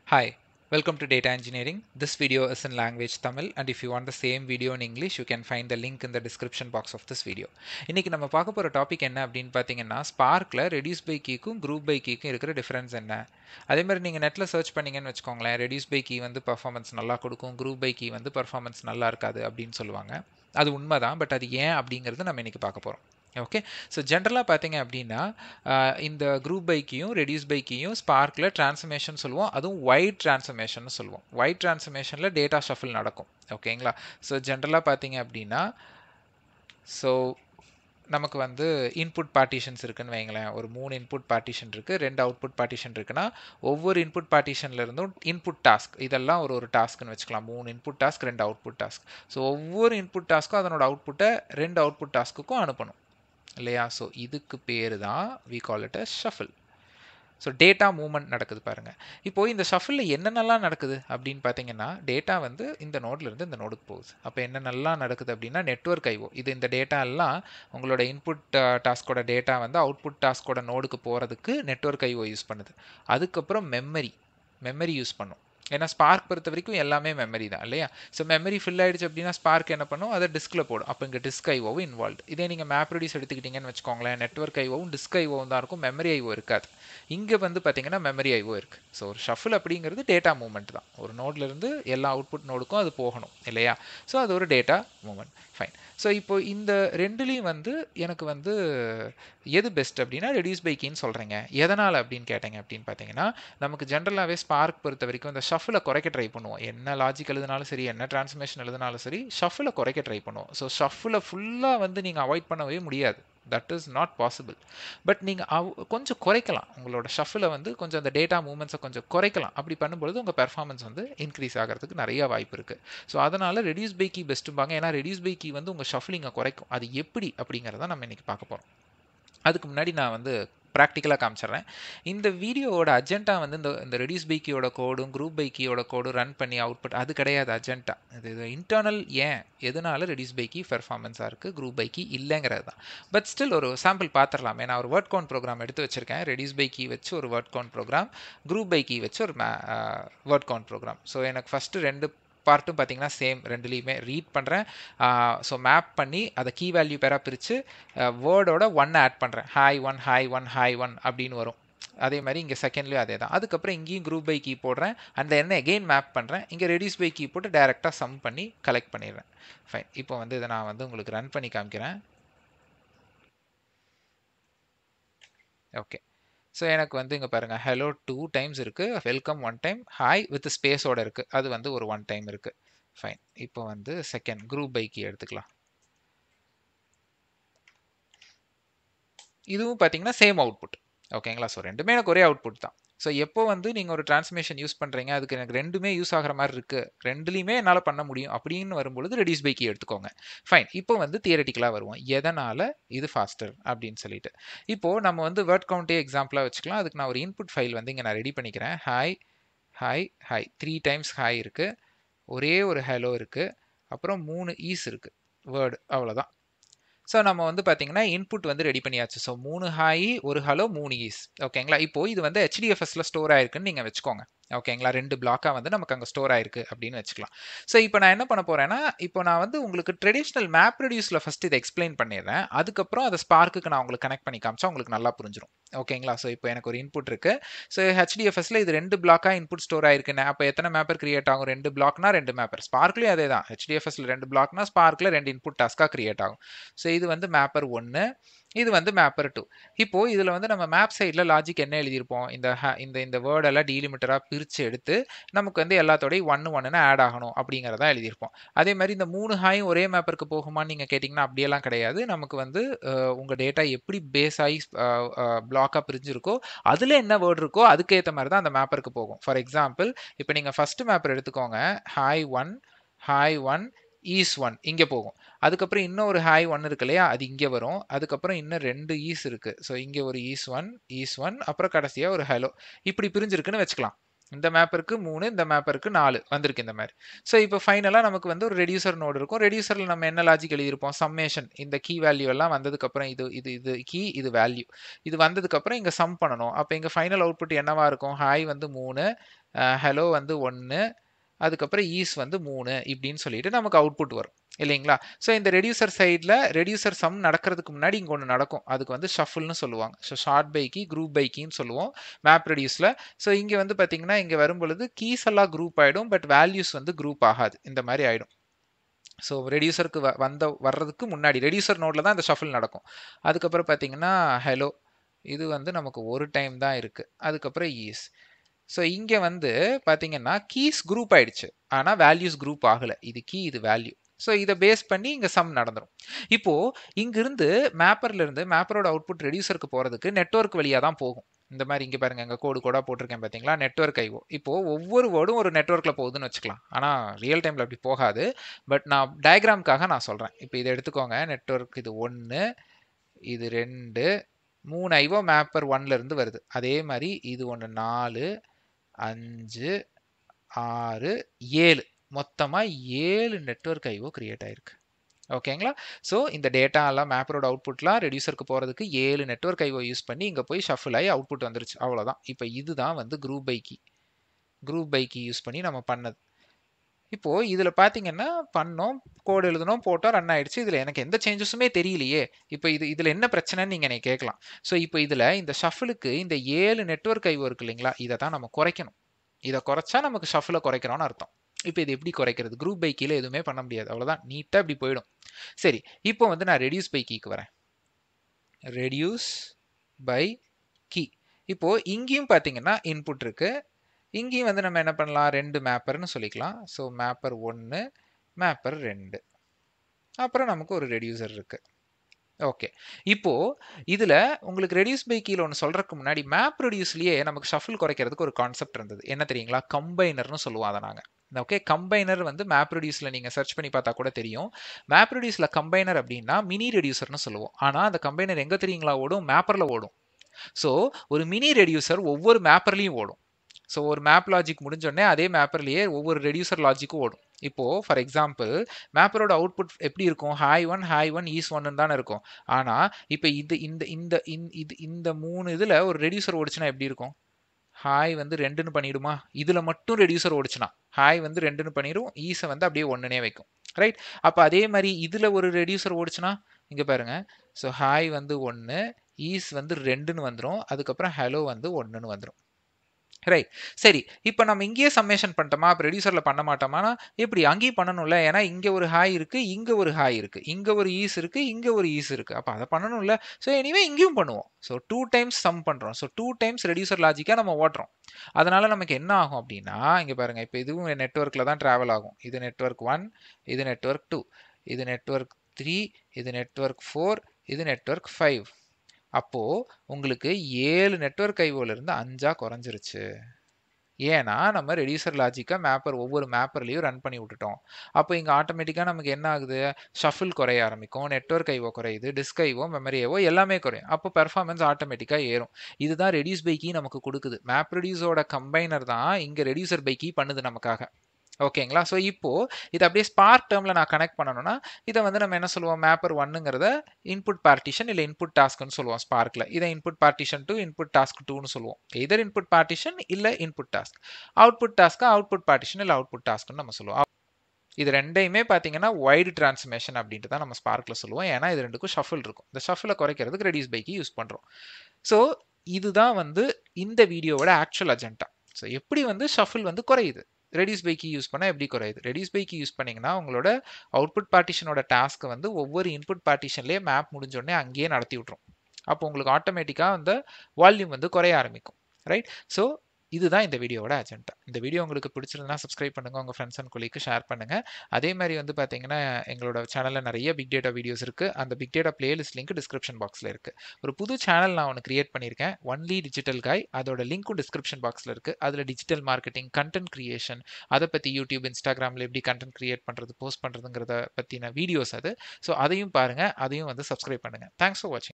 Hi, welcome to Data Engineering. This video is in language Tamil and if you want the same video in English, you can find the link in the description box of this video. இன்னைக்கு நம்ம பார்க்க போகிற topic என்ன அப்படின்னு பார்த்தீங்கன்னா ஸ்பார்க்கில் reduce by கீக்கும் group by கீக்கும் இருக்கிற டிஃப்ரென்ஸ் என்ன அதே மாதிரி நீங்கள் நெட்டில் சர்ச் பண்ணீங்கன்னு வச்சுக்கோங்களேன் ரெடியூஸ் பை கீ வந்து பர்ஃபார்மன்ஸ் நல்லா கொடுக்கும் குரூப் பை கீ வந்து பர்ஃபார்மன்ஸ் நல்லா இருக்காது அப்படின்னு சொல்லுவாங்க அது உண்மைதான் பட் அது ஏன் அப்படிங்கிறது நம்ம இன்னைக்கு பார்க்க போகிறோம் ஓகே ஸோ ஜென்ரலாக பார்த்தீங்க அப்படின்னா ஆஹ் இந்த குரூப் பைக்கையும் ரெடியூஸ் பைக்கையும் ஸ்பார்க்கில் ட்ரான்ஸ்ஃபர்மேஷன் சொல்லுவோம் அதுவும் ஒயிட் ட்ரான்ஸ்ஃபர்மேஷன் சொல்லுவோம் ஒயிட் ட்ரான்ஸ்ஃபர்மேஷனில் டேட்டா ஷஃபில் நடக்கும் ஓகேங்களா ஸோ ஜென்ரலாக பார்த்தீங்க அப்படின்னா ஸோ நமக்கு வந்து இன்புட் பார்ட்டிஷன்ஸ் இருக்குன்னு வைங்களேன் ஒரு மூணு இன்புட் பார்ட்டிஷன் இருக்குது ரெண்டு அவுட்புட் பார்ட்டிஷன் இருக்குன்னா ஒவ்வொரு இன்புட் பார்ட்டிஷன்ல இருந்தும் இன்புட் டாஸ்க் இதெல்லாம் ஒரு ஒரு டாஸ்க்னு வச்சுக்கலாம் மூணு இன்புட் டாஸ்க் ரெண்டு அவுட்புட் டாஸ்க் ஸோ ஒவ்வொரு இன்புட் டாஸ்க்கும் அதனோட அவுட்புட்டை ரெண்டு அவுட்புட் டாஸ்க்குக்கும் அனுப்பணும் இல்லையா ஸோ இதுக்கு பேர் தான் we call it a shuffle so data movement நடக்குது பாருங்கள் இப்போ இந்த ஷஃபிளில் என்னென்னலாம் நடக்குது அப்படின்னு பார்த்தீங்கன்னா டேட்டா வந்து இந்த நோட்லேருந்து இந்த நோடுக்கு போகுது அப்போ என்னென்னலாம் நடக்குது அப்படின்னா நெட்ஒர்க் ஐஓ இது இந்த டேட்டா எல்லாம் உங்களோட இன்புட் டாஸ்கோட டேட்டா வந்து அவுட்புட் டாஸ்கோட நோடுக்கு போகிறதுக்கு நெட்ஒர்க் ஐஓ யூஸ் பண்ணுது அதுக்கப்புறம் மெமரி மெமரி யூஸ் பண்ணும் ஏன்னா ஸ்பார்க் பொறுத்த வரைக்கும் எல்லாமே மெமரி தான் இல்லையா ஸோ மெமரி ஃபில் ஆயிடுச்சு அப்படின்னா ஸ்பார்க் என்ன பண்ணும் அதை டிஸ்கில் போடும் அப்போ இங்கே டிஸ்க் ஐஓவும் இன்வால்வ் இதே நீங்கள் மேப் ரெடியூஸ் எடுத்துக்கிட்டீங்கன்னு வச்சுக்கோங்களேன் நெட்ஒர்க் ஐஓவும் டிஸ்க் ஐஓவும் தான் இருக்கும் மெமரி ஐஓ இருக்காது இங்கே வந்து பார்த்தீங்கன்னா மெமரி ஐஓ இருக்குது ஸோ ஒரு ஷஃபில் அப்படிங்கிறது டேட்டா மூவ்மெண்ட் தான் ஒரு நோட்லேருந்து எல்லா அவுட்புட் நோடுக்கும் அது போகணும் இல்லையா ஸோ அது ஒரு டேட்டா மூவ்மெண்ட் ஃபைன் ஸோ இப்போ இந்த ரெண்டுலேயும் வந்து எனக்கு வந்து எது பெஸ்ட் அப்படின்னா ரெடியூஸ் பை கீன்னு சொல்கிறீங்க எதனால் அப்படின்னு கேட்டீங்க அப்படின்னு பார்த்தீங்கன்னா நமக்கு ஜென்ரலாகவே ஸ்பார்க் பொறுத்த வரைக்கும் இந்த ஷஃபில் குறைக்க ட்ரை பண்ணுவோம் என்ன லாஜிக் எழுதினாலும் சரி என்ன டிரான்ஸ்மிஷன் எழுதினாலும் சரி ஷஃபில் குறைக்க ட்ரை பண்ணுவோம் ஸோ ஷஃபில் ஃபுல்லாக வந்து நீங்கள் அவாய்ட் பண்ணவே முடியாது that is not possible but நீங்கள் அவ் கொஞ்சம் குறைக்கலாம் உங்களோட ஷஃபில் வந்து கொஞ்சம் அந்த டேட்டா மூவ்மெண்ட்ஸை கொஞ்சம் குறைக்கலாம் அப்படி பண்ணும்பொழுது உங்கள் பெர்ஃபார்மன்ஸ் வந்து இன்க்ரீஸ் ஆகிறதுக்கு நிறைய வாய்ப்பு இருக்குது ஸோ அதனால் ரெடியூஸ் பை கீ பெஸ்ட்டும்பாங்க ஏன்னா ரெடியூஸ் பை கீ வந்து உங்கள் ஷஃப்லிங்கை குறைக்கும் அது எப்படி அப்படிங்கிறத நம்ம இன்றைக்கி பார்க்க போகிறோம் அதுக்கு முன்னாடி நான் வந்து ப்ராக்டிக்கலாக காமிச்சிடுறேன் இந்த வீடியோவோட அஜெண்டா வந்து இந்த இந்த ரெடியூஸ் பைக்கியோட கோடும் குரூப் பைக்கியோட கோடும் ரன் பண்ணி அவுட்புட் அது கிடையாது அஜெண்டா இது இது இன்டர்னல் ஏன் எதனால ரெடியூஸ் பைக்கி பெர்ஃபார்மன்ஸாக இருக்குது குரூப் பைக்கி இல்லைங்கிறது தான் பட் ஸ்டில் ஒரு சாம்பிள் பார்த்துடலாமே நான் ஒரு வேர்ட் கவுண்ட் ப்ரோக்ராம் எடுத்து வச்சிருக்கேன் ரெடியூஸ் பைக்கி வச்சு ஒரு word count program group by key வச்சு ஒரு வேர்ட் கவுண்ட் ப்ரோக்ராம் ஸோ எனக்கு ஃபஸ்ட்டு ரெண்டு பார்ட்டும் பார்த்தீங்கன்னா சேம் ரெண்டுலேயுமே ரீட் பண்ணுறேன் ஸோ மேப் பண்ணி அதை கீ வேல்யூ பேராக பிரித்து வேர்டோட ஒன் ஆட் பண்ணுறேன் hi one hi one hi one அப்படின்னு வரும் அதே மாதிரி இங்கே செகண்ட்லேயும் அதே தான் அதுக்கப்புறம் இங்கேயும் குரூப் பை கீ போடுறேன் அந்த என்ன எகெயின் மேப் பண்ணுறேன் இங்கே ரெடியூஸ் பை கீ போட்டு டேரெக்டாக சம் பண்ணி கலெக்ட் பண்ணிடுறேன் ஃபைன் இப்போ வந்து இதை நான் வந்து உங்களுக்கு ரன் பண்ணி காமிக்கிறேன் ஓகே ஸோ எனக்கு வந்து இங்கே பாருங்கள் ஹலோ டூ டைம்ஸ் இருக்குது welcome one time hi with ஸ்பேஸோட இருக்குது அது வந்து ஒரு ஒன் டைம் இருக்குது ஃபைன் இப்போ வந்து செகண்ட் குரூப் பைக்கு எடுத்துக்கலாம் இதுவும் பார்த்தீங்கன்னா சேம் அவுட்புட் ஓகேங்களா ஸோ ரெண்டுமே எனக்கு ஒரே அவுட்புட் தான் ஸோ எப்போ வந்து நீங்கள் ஒரு டிரான்ஸ்மிஷன் யூஸ் பண்ணுறீங்க அதுக்கு எனக்கு ரெண்டுமே யூஸ் ஆகிற மாதிரி இருக்குது ரெண்டுலேயுமே என்னால் பண்ண முடியும் அப்படின்னு வரும்பொழுது ரெடியூஸ் பைக்கி எடுத்துக்கோங்க ஃபைன் இப்போ வந்து தியரட்டிக்கலாக வருவோம் எதனால் இது ஃபாஸ்டர் அப்படின்னு சொல்லிட்டு இப்போது நம்ம வந்து வேர்ட் கவுண்டே எக்ஸாம்பிளாக வச்சுக்கலாம் அதுக்கு நான் ஒரு இன்புட் ஃபைல் வந்து இங்கே நான் ரெடி பண்ணிக்கிறேன் hi hi hi three times hi இருக்குது ஒரே ஒரு ஹலோ இருக்குது அப்புறம் மூணு ஈஸ் இருக்குது வேர்டு அவ்வளோதான் ஸோ நம்ம வந்து பார்த்தீங்கன்னா இன்புட் வந்து ரெடி பண்ணியாச்சு ஸோ மூணு ஹாய் ஒரு ஹலோ மூணு ஈஸ் ஓகேங்களா இப்போ இது வந்து ஹெச்டிஎஃப்எஸ்ல ஸ்டோர் ஆயிருக்குன்னு நீங்கள் வச்சுக்கோங்க ஓகேங்களா ரெண்டு பிளாக்காக வந்து நமக்கு அங்கே ஸ்டோர் ஆயிருக்கு அப்படின்னு வச்சுக்கலாம் ஸோ இப்போ நான் என்ன பண்ண போறேன்னா இப்போ நான் வந்து உங்களுக்கு ட்ரெடிஷ்னல் மேப் ரெடியூஸில் ஃபஸ்ட் இதை எக்ஸ்பிளைன் பண்ணிடுறேன் அதுக்கப்புறம் அதை ஸ்பார்க்குக்கு நான் உங்களுக்கு கனெக்ட் பண்ணி காமிச்சா உங்களுக்கு நல்லா புரிஞ்சிடும் ஓகேங்களா ஸோ இப்போ எனக்கு ஒரு இன்புட் இருக்கு ஸோ ஹெச்டிஎஃப்எஸ்ல இது ரெண்டு பிளாக்காக இன்புட் ஸ்டோர் ஆயிருக்குன்னு அப்போ எத்தனை மேப்பர் கிரியேட் ஆகும் ரெண்டு பிளாக்னா ரெண்டு மேப்பர் ஸ்பார்க்லேயும் அதே தான் ஹெச்டிஎஃப்எஸ்ல ரெண்டு பிளாக்னா ஸ்பார்க்கில் ரெண்டு இன்புட் டாஸ்க்காக கிரியேட் ஆகும் ஸோ இது வந்து மேப்பர் ஒன்று இது வந்து மேப்பர் டூ இப்போ இதில் வந்து நம்ம மேப் சைடில் லாஜிக் என்ன எழுதியிருப்போம் இந்த இந்த இந்த வேர்டெல்லாம் டீலிமிட்டராக பிரித்து எடுத்து நமக்கு வந்து எல்லாத்தோடையும் ஒன்று ஒன்றுன்னு ஆட் ஆகணும் அப்படிங்கிறதா எழுதியிருப்போம் அதே மாதிரி இந்த மூணு ஹாயும் ஒரே மேப்பருக்கு போகுமான்னு நீங்கள் கேட்டிங்கன்னா அப்படியெல்லாம் கிடையாது நமக்கு வந்து உங்கள் டேட்டா எப்படி பேஸ் ஆகி பிளாக்காக பிரிஞ்சிருக்கோ அதில் என்ன வேர்டு இருக்கோ அதுக்கேற்ற மாதிரி தான் அந்த மேப்பருக்கு போகும் ஃபார் எக்ஸாம்பிள் இப்போ நீங்கள் ஃபஸ்ட்டு மேப்பர் எடுத்துக்கோங்க hi one hi one is one இங்கே போகும் அதுக்கப்புறம் இன்னும் ஒரு ஹாய் ஒன் இருக்கு இல்லையா அது இங்கே வரும் அதுக்கப்புறம் இன்னும் ரெண்டு ஈஸ் இருக்கு ஸோ இங்கே ஒரு ஈஸ் ஒன் ஈஸ் ஒன் அப்புறம் கடைசியாக ஒரு ஹலோ இப்படி பிரிஞ்சிருக்குன்னு வச்சுக்கலாம் இந்த மேப்பருக்கு மூணு இந்த மேப்பருக்கு நாலு வந்திருக்கு இந்த மாதிரி ஸோ இப்போ ஃபைனலாக நமக்கு வந்து ஒரு ரெடியூசர் நோடு இருக்கும் ரெடியூசரில் நம்ம என்ன லாஜிக் எழுதியிருப்போம் சம்மேஷன் இந்த கீ வேல்யூ எல்லாம் வந்ததுக்கப்புறம் இது இது இது கீ இது வேல்யூ இது வந்ததுக்கப்புறம் இங்கே சம் பண்ணணும் அப்போ இங்கே ஃபைனல் அவுட்புட் என்னவா இருக்கும் ஹாய் வந்து மூணு ஹலோ வந்து ஒன்று அதுக்கப்புறம் ஈஸ் வந்து மூணு இப்படின்னு சொல்லிட்டு நமக்கு அவுட்புட் வரும் இல்லைங்களா ஸோ இந்த ரெடியூசர் சைடில் ரெடியூசர் சம் நடக்கிறதுக்கு முன்னாடி இங்கே ஒன்று நடக்கும் அதுக்கு வந்து ஷஃபிள்னு சொல்லுவாங்க ஸோ ஷார்ட் பைக்கி குரூப் பைக்கின்னு சொல்லுவோம் மேப் ரெடியூஸில் ஸோ இங்கே வந்து பார்த்தீங்கன்னா இங்கே வரும் பொழுது கீஸ் எல்லாம் குரூப் ஆகிடும் பட் வேல்யூஸ் வந்து குரூப் ஆகாது இந்த மாதிரி ஆகிடும் ஸோ ரெடியூசருக்கு வந்த வர்றதுக்கு முன்னாடி ரெடியூசர் நோட்டில் தான் இந்த ஷஃபிள் நடக்கும் அதுக்கப்புறம் பார்த்தீங்கன்னா ஹலோ இது வந்து நமக்கு ஒரு டைம் தான் இருக்குது அதுக்கப்புறம் ஈஸ் ஸோ இங்கே வந்து பார்த்தீங்கன்னா கீஸ் குரூப் ஆயிடுச்சு ஆனால் வேல்யூஸ் குரூப் ஆகலை இது கீ இது வேல்யூ ஸோ இதை பேஸ் பண்ணி இங்கே சம் நடந்துடும் இப்போ இங்கிருந்து மேப்பர்ல இருந்து மேப்பரோட அவுட்புட் ரெடியூசருக்கு போகிறதுக்கு நெட்ஒர்க் வழியாக தான் போகும் இந்த மாதிரி இங்கே பாருங்க இங்கே கோடு கோடாக போட்டிருக்கேன் பார்த்தீங்களா நெட்ஒர்க் ஐஓ இப்போ ஒவ்வொரு வேர்டும் ஒரு நெட்ஒர்க்கில் போகுதுன்னு வச்சுக்கலாம் ஆனால் ரியல் டைமில் அப்படி போகாது பட் நான் டயக்ராம்க்காக நான் சொல்கிறேன் இப்போ இதை எடுத்துக்கோங்க நெட்ஒர்க் இது ஒன்று இது ரெண்டு மூணு ஐஓ மேப்பர் ஒன்ல இருந்து வருது அதே மாதிரி இது ஒன்று நாலு அஞ்சு ஆறு ஏழு மொத்தமாக ஏழு நெட்ஒர்க் ஐஓ கிரியேட் ஆயிருக்கு ஓகேங்களா ஸோ இந்த டேட்டா எல்லாம் மேப்பரோட அவுட்புட்லாம் ரெடியூசருக்கு போகிறதுக்கு ஏழு நெட்ஒர்க் ஐஓ யூஸ் பண்ணி இங்கே போய் ஷஃபிள் ஆகி அவுட்புட் வந்துருச்சு அவ்வளோதான் இப்போ இதுதான் வந்து group by key group by key use பண்ணி நம்ம பண்ணது இப்போ இதில் பார்த்தீங்கன்னா பண்ணோம் கோடு எழுதணும் போட்டோம் ரன் ஆயிடுச்சு இதில் எனக்கு எந்த சேஞ்சஸுமே தெரியலையே இப்போ இது இதில் என்ன பிரச்சனைன்னு நீங்கள் எனக்கு கேட்கலாம் ஸோ இப்போ இதில் இந்த ஷஃபிளுக்கு இந்த ஏழு நெட்ஒர்க் ஐஓ இருக்கு இல்லைங்களா இதை தான் நம்ம குறைக்கணும் இதை குறைச்சா நமக்கு ஷஃபில் குறைக்கிறோம்னு அர்த்தம் இப்போ இது எப்படி குறைக்கிறது குரூப் பை கீழே எதுவுமே பண்ண முடியாது அவ்வளோதான் நீட்டாக இப்படி போயிடும் சரி இப்போ வந்து நான் ரெடியூஸ் பை கீக்கு வரேன் ரெடியூஸ் பை கீ இப்போ இங்கேயும் பார்த்தீங்கன்னா இன்புட் இருக்கு இங்கேயும் வந்து நம்ம என்ன பண்ணலாம் ரெண்டு மேப்பர்னு சொல்லிக்கலாம் ஸோ மேப்பர் ஒன்று மேப்பர் ரெண்டு அப்புறம் நமக்கு ஒரு ரெடியூசர் இருக்கு ஓகே இப்போ இதுல உங்களுக்கு ரெடியூஸ் பை கீழே ஒன்று சொல்றதுக்கு முன்னாடி மேப் ரெடியூஸ்லயே நமக்கு ஷஃபிள் குறைக்கிறதுக்கு ஒரு கான்செப்ட் இருந்தது என்ன தெரியுங்களா கம்பைனர்னு சொல்லுவோம் அதை நாங்கள் ஓகே கம்பைனர் வந்து மேப் ரெடியூஸில் நீங்கள் சர்ச் பண்ணி பார்த்தா கூட தெரியும் மேப் ரெடியூஸில் கம்பைனர் அப்படின்னா மினி ரெடியூசர்னு சொல்லுவோம் ஆனால் அந்த கம்பைனர் எங்கே தெரியுங்களா ஓடும் மேப்பரில் ஓடும் ஸோ ஒரு மினி ரெடியூசர் ஒவ்வொரு மேப்பர்லையும் ஓடும் ஸோ ஒரு மேப் லாஜிக் முடிஞ்சோடனே அதே மேப்பர்லேயே ஒவ்வொரு ரெடியூசர் லாஜிக்கும் ஓடும் இப்போ ஃபார் எக்ஸாம்பிள் மேப்பரோட அவுட்புட் எப்படி இருக்கும் hi one hi one is ஒன்னு தானே இருக்கும் ஆனால் இப்போ இது இந்த இந்த இது இந்த மூணு இதில் ஒரு ரெடியூசர் ஓடிச்சுன்னா எப்படி இருக்கும் ஹாய் வந்து ரெண்டுன்னு பண்ணிடுமா இதில் மட்டும் ரெடியூசர் ஓடிச்சுனா ஹாய் வந்து ரெண்டுன்னு பண்ணிடும் ஈஸை வந்து அப்படியே ஒன்றுனே வைக்கும் ரைட் அப்போ அதே மாதிரி இதில் ஒரு ரெடியூசர் ஓடிச்சுனா இங்கே பாருங்க ஸோ ஹாய் வந்து ஒன்று ஈஸ் வந்து ரெண்டுன்னு வந்துடும் அதுக்கப்புறம் ஹலோ வந்து ஒன்றுன்னு வந்துடும் ரைட் சரி இப்போ நம்ம இங்கேயே சம்மேஷன் பண்ணிட்டோமா அப்போ ரெடியூசரில் பண்ண மாட்டோமானா எப்படி அங்கேயும் பண்ணணும்ல ஏன்னா இங்கே ஒரு ஹாய் இருக்குது இங்கே ஒரு ஹாய் இருக்குது இங்கே ஒரு ஈஸ் இருக்குது இங்கே ஒரு ஈஸ் இருக்குது அப்போ அதை பண்ணணும்ல ஸோ எனிவே இங்கேயும் பண்ணுவோம் ஸோ டூ டைம்ஸ் சம் பண்ணுறோம் ஸோ டூ டைம்ஸ் ரெடியூசர் லாஜிக்காக நம்ம ஓட்டுறோம் அதனால நமக்கு என்ன ஆகும் அப்படின்னா இங்கே பாருங்கள் இப்போ இதுவும் நெட்ஒர்க்கில் தான் ட்ராவல் ஆகும் இது நெட்ஒர்க் ஒன் இது நெட்ஒர்க் டூ இது நெட்ஒர்க் த்ரீ இது நெட்ஒர்க் ஃபோர் இது நெட்ஒர்க் ஃபைவ் அப்போ உங்களுக்கு ஏழு நெட்ஒர்க் ஐஓலேருந்து அஞ்சா குறைஞ்சிருச்சு ஏன்னா நம்ம ரெடியூசர் லாஜிக்காக மேப்பர் ஒவ்வொரு மேப்பர்லையும் ரன் பண்ணி விட்டுட்டோம் அப்போ இங்கே ஆட்டோமேட்டிக்காக நமக்கு என்ன ஆகுது ஷஃபில் குறைய ஆரம்பிக்கும் நெட்ஒர்க் ஐவோ குறையுது டிஸ்க் ஐவோ மெமரி ஐவோ எல்லாமே குறையும் அப்போ பெர்ஃபார்மன்ஸ் ஆட்டோமேட்டிக்காக ஏறும் இதுதான் ரெடியூஸ் பைக்கி நமக்கு கொடுக்குது மேப் ரெடியூஸோட கம்பைனர் தான் இங்கே ரெடியூசர் பைக்கி பண்ணுது நமக்காக ஓகேங்களா ஸோ இப்போ இதை அப்படியே ஸ்பார்க் டேர்மில் நான் கனெக்ட் பண்ணணும்னா இதை வந்து நம்ம என்ன சொல்லுவோம் மேப்பர் ஒன்னுங்கிறத இன்புட் பார்ட்டிஷன் இல்லை இன்புட் டாஸ்க்னு சொல்லுவோம் ஸ்பார்க்கில் இதை input partition two input task டூன்னு சொல்லுவோம் எதர் இன்புட் பார்ட்டிஷன் இல்லை input task output task output partition இல்லை அவுட்புட் டாஸ்க்னு நம்ம சொல்லுவோம் இது ரெண்டையுமே பார்த்தீங்கன்னா வைடு டிரான்ஸ்மேஷன் அப்படின்ட்டு தான் நம்ம ஸ்பார்க்கில் சொல்லுவோம் ஏன்னா இது ரெண்டுக்கும் ஷஃபில் இருக்கும் இந்த ஷஃபில் குறைக்கிறதுக்கு ரெடியூஸ் பைக்கு யூஸ் பண்ணுறோம் ஸோ இதுதான் வந்து இந்த வீடியோவோட ஆக்சுவல் அஜெண்டா ஸோ எப்படி வந்து ஷஃபில் வந்து குறையுது ரெடியூஸ் பை கீ யூஸ் பண்ணால் எப்படி குறையுது ரெடியூஸ் பை கீ யூஸ் பண்ணிங்கன்னா உங்களோட அவுட்புட் பார்ட்டிஷனோட டாஸ்க்கை வந்து ஒவ்வொரு இன்புட் பார்ட்டிஷன்லேயே மேப் முடிஞ்சோடனே அங்கேயே நடத்தி விட்ரும் அப்போ உங்களுக்கு ஆட்டோமேட்டிக்காக அந்த வால்யூம் வந்து குறைய ஆரம்பிக்கும் ரைட் ஸோ இதுதான் இந்த வீடியோவோட அஜெண்டா இந்த வீடியோ உங்களுக்கு பிடிச்சிருந்தா சப்ஸ்கிரைப் பண்ணுங்க உங்க ஃப்ரெண்ட்ஸ் அண்ட் கொலிக்கு ஷேர் பண்ணுங்க அதே மாதிரி வந்து பாத்தீங்கன்னா எங்களோட சேனல்ல நிறைய பிக் டேட்டா வீடியோஸ் இருக்கு அந்த big data playlist link description பாக்ஸ்ல இருக்கு ஒரு புது சேனல் நான் ஒன்று கிரியேட் பண்ணியிருக்கேன் ஒன்லி டிஜிட்டல் காய் அதோட லிங்க்கும் டிஸ்கிரிப்ஷன் பாக்ஸ்ல இருக்கு அதுல டிஜிட்டல் மார்க்கெட்டிங் கண்டென்ட் கிரியேஷன் அதை பத்தி யூடியூப் இன்ஸ்டாகிராம்ல எப்படி கண்டென்ட் கிரியேட் பண்றது போஸ்ட் பண்றதுங்கிறத பத்தின வீடியோஸ் அது ஸோ அதையும் பாருங்க அதையும் வந்து சப்ஸ்கிரைப் பண்ணுங்க தேங்க்ஸ் ஃபார் வாட்சிங்